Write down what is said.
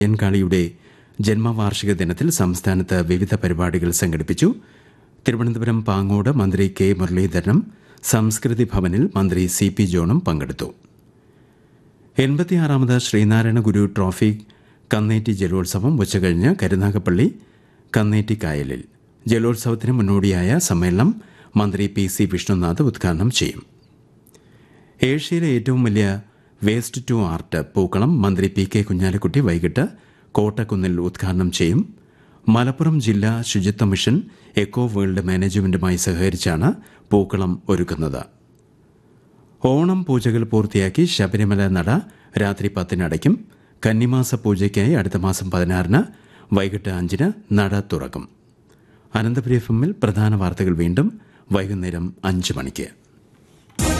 അയ്യൻകാളിയുടെ ജന്മവാർഷിക ദിനത്തിൽ സംസ്ഥാനത്ത് വിവിധ പരിപാടികൾ സംഘടിപ്പിച്ചു തിരുവനന്തപുരം പാങ്ങോട് മന്ത്രി കെ മുരളീധരനും സംസ്കൃതി ഭവനിൽ മന്ത്രി സി പി ജോണും പങ്കെടുത്തു എൺപത്തിയാറാമത് ശ്രീനാരായണ ഗുരു ട്രോഫി കന്നേറ്റി ജലോത്സവം ഉച്ചകഴിഞ്ഞ് കരുനാഗപ്പള്ളി കന്നേറ്റി കായലിൽ ജലോത്സവത്തിന് മുന്നോടിയായ സമ്മേളനം മന്ത്രി പി സി വിഷ്ണുനാഥ് ഉദ്ഘാടനം ചെയ്യും ഏഷ്യയിലെ ഏറ്റവും വലിയ വേസ്റ്റ് ടു ആർട്ട് പൂക്കളം മന്ത്രി പി കെ കുഞ്ഞാലിക്കുട്ടി വൈകിട്ട് കോട്ടക്കുന്നിൽ ഉദ്ഘാടനം ചെയ്യും മലപ്പുറം ജില്ലാ ശുചിത്വ മിഷൻ എക്കോ വേൾഡ് മാനേജ്മെന്റുമായി സഹകരിച്ചാണ് പൂക്കളം ഒരുക്കുന്നത് ഓണം പൂജകൾ പൂർത്തിയാക്കി ശബരിമല നട രാത്രി പത്തിന് അടയ്ക്കും കന്നിമാസ പൂജയ്ക്കായി അടുത്ത മാസം പതിനാറിന് വൈകിട്ട് അഞ്ചിന് നട തുറക്കും അനന്തപുരി എഫ് എമ്മിൽ പ്രധാന വാർത്തകൾ വീണ്ടും വൈകുന്നേരം അഞ്ച് മണിക്ക്